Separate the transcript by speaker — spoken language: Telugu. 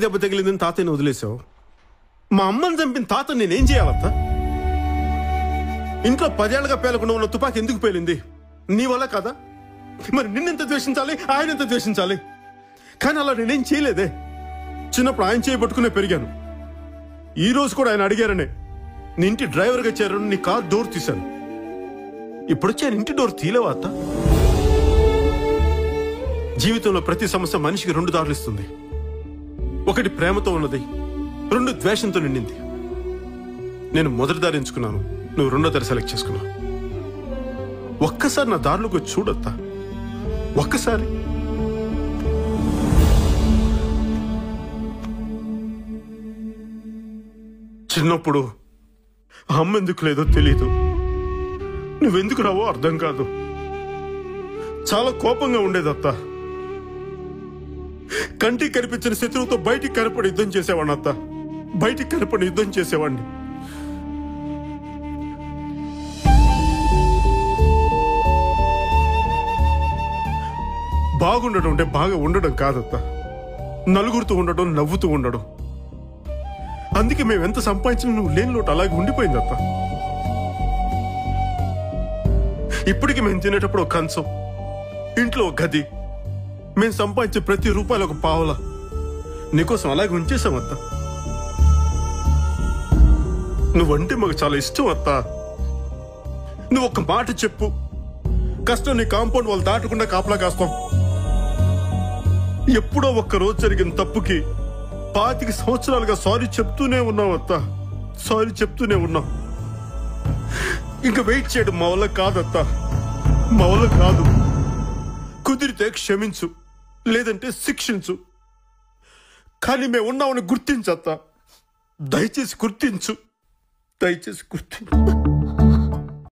Speaker 1: దెబ్బ తగిలిందని తాతయ్యని వదిలేసావు మా అమ్మని చంపిన తాత నేనేం చేయాలత్త ఇంట్లో పదేళ్లుగా పేలకుండా ఉన్న తుపాకి ఎందుకు పేలింది నీ వల్ల కదా మరి నిన్నెంత ద్వేషించాలి ఆయన ఎంత ద్వేషించాలి కానీ అలా నేనేం చేయలేదే చిన్నప్పుడు ఆయన చేయబట్టుకునే పెరిగాను ఈ రోజు కూడా ఆయన అడిగారనే నీ ఇంటి డ్రైవర్గా చేరను నీ కార్ డోర్ తీశాను ఇప్పుడు వచ్చి ఆయన ఇంటి డోర్ తీలేవా అత్త జీవితంలో ప్రతి సమస్య మనిషికి రెండు దారులు ఇస్తుంది ఒకటి ప్రేమతో ఉన్నది రెండు ద్వేషంతో నిండింది నేను మొదటి దారి ఎంచుకున్నాను నువ్వు రెండో దారి సెలెక్ట్ చేసుకున్నావు ఒక్కసారి నా దారిలోకి వచ్చి చూడొత్తా ఒక్కసారి చిన్నప్పుడు అమ్మ ఎందుకు లేదో తెలీదు నువ్వెందుకు రావో అర్థం కాదు చాలా కోపంగా ఉండేదత్త కంటికి కనిపించిన శత్రువుతో బయటికి కనపడి యుద్ధం చేసేవాడిని అత్త బయటికి కనపడి యుద్ధం చేసేవాడిని బాగుండడం అంటే బాగా ఉండడం కాదత్త నలుగురితో ఉండడం నవ్వుతూ ఉండడం అందుకే మేము ఎంత సంపాదించినా నువ్వు లేని లోటు అలాగే ఉండిపోయిందత్త ఇప్పటికి మేము తినేటప్పుడు ఒక కంచం ఇంట్లో ఒక గది మేము సంపాదించే ప్రతి రూపాయలు ఒక పావుల నీకోసం అలాగే ఉంచేసాం అత్త నువ్వంటే మాకు చాలా ఇష్టం అత్త నువ్వు ఒక మాట చెప్పు కష్టం నీ కాంపౌండ్ వాళ్ళు దాటకుండా కాపలా కాస్తాం ఎప్పుడో ఒక్క రోజు జరిగిన తప్పుకి పాతిక సంవత్సరాలుగా సారీ చెప్తూనే ఉన్నావు అత్త సారీ చెప్తూనే ఉన్నావు ఇంకా వెయిట్ చేయడం మా వల్ల కాదత్త మా వల్ల కాదు కుదిరితే క్షమించు లేదంటే శిక్షించు కానీ మేము ఉన్నామని గుర్తించత్తా దయచేసి గుర్తించు దయచేసి గుర్తించు